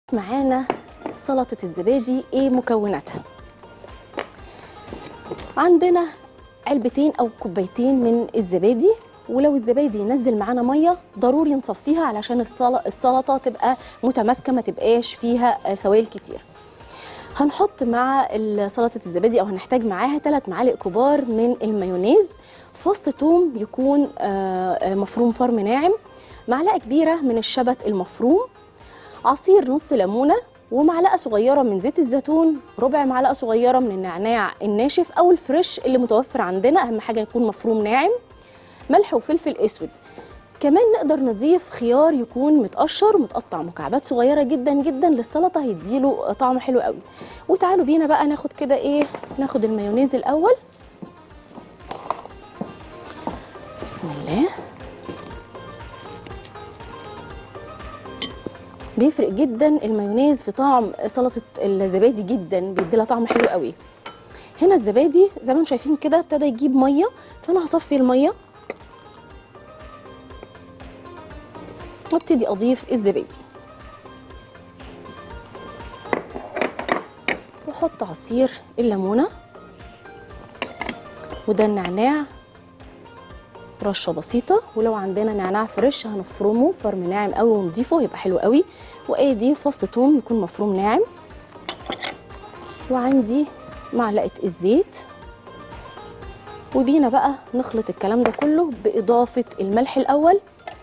معانا سلطة الزبادي ايه مكوناتها عندنا علبتين او كوبايتين من الزبادي ولو الزبادي نزل معانا ميه ضروري نصفيها علشان السل- السلطه تبقى متماسكه ما تبقاش فيها آه، سوائل كتير هنحط مع ال- سلطه الزبادي او هنحتاج معاها 3 معالق كبار من المايونيز فص توم يكون آه، آه، مفروم فرم ناعم معلقه كبيره من الشبت المفروم عصير نص ليمونه ومعلقه صغيره من زيت الزيتون ربع معلقه صغيره من النعناع الناشف او الفريش اللي متوفر عندنا اهم حاجه يكون مفروم ناعم ملح وفلفل اسود كمان نقدر نضيف خيار يكون متقشر متقطع مكعبات صغيره جدا جدا للسلطه هيديله طعم حلو قوي وتعالوا بينا بقى ناخد كده ايه ناخد المايونيز الاول بسم الله بيفرق جدا المايونيز في طعم سلطه الزبادي جدا بيديلها طعم حلو قوي هنا الزبادي زي ما انتم شايفين كده ابتدى يجيب ميه فانا هصفي الميه وابتدي اضيف الزبادي واحط عصير الليمونه وده النعناع رشه بسيطه ولو عندنا نعناع فريش هنفرمه فرم ناعم قوي ونضيفه يبقى حلو قوي وادي فص ثوم يكون مفروم ناعم وعندي معلقه الزيت وبينا بقى نخلط الكلام ده كله باضافه الملح الاول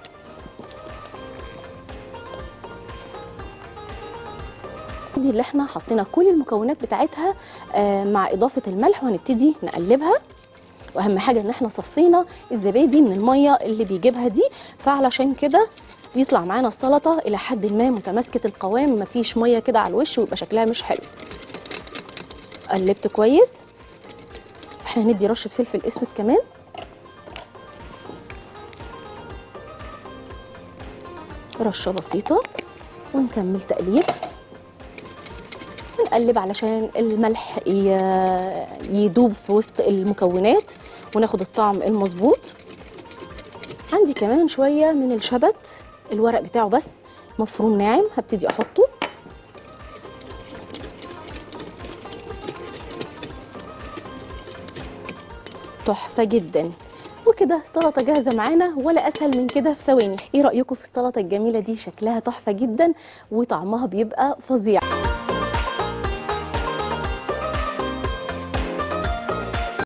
دي اللي احنا حطينا كل المكونات بتاعتها آه، مع اضافه الملح وهنبتدي نقلبها واهم حاجه ان احنا صفينا الزبادي من الميه اللي بيجيبها دي فعلشان كده يطلع معانا السلطه الى حد ما متماسكه القوام مفيش ميه كده على الوش ويبقى شكلها مش حلو قلبت كويس احنا هندي رشه فلفل اسود كمان رشه بسيطه ونكمل تقليب ونقلب علشان الملح ي- يدوب في وسط المكونات وناخد الطعم المظبوط عندي كمان شويه من الشبت الورق بتاعه بس مفروم ناعم هبتدي احطه تحفه جدا وكده سلطه جاهزه معانا ولا اسهل من كده في ثواني ايه رايكم في السلطه الجميله دي شكلها تحفه جدا وطعمها بيبقى فظيع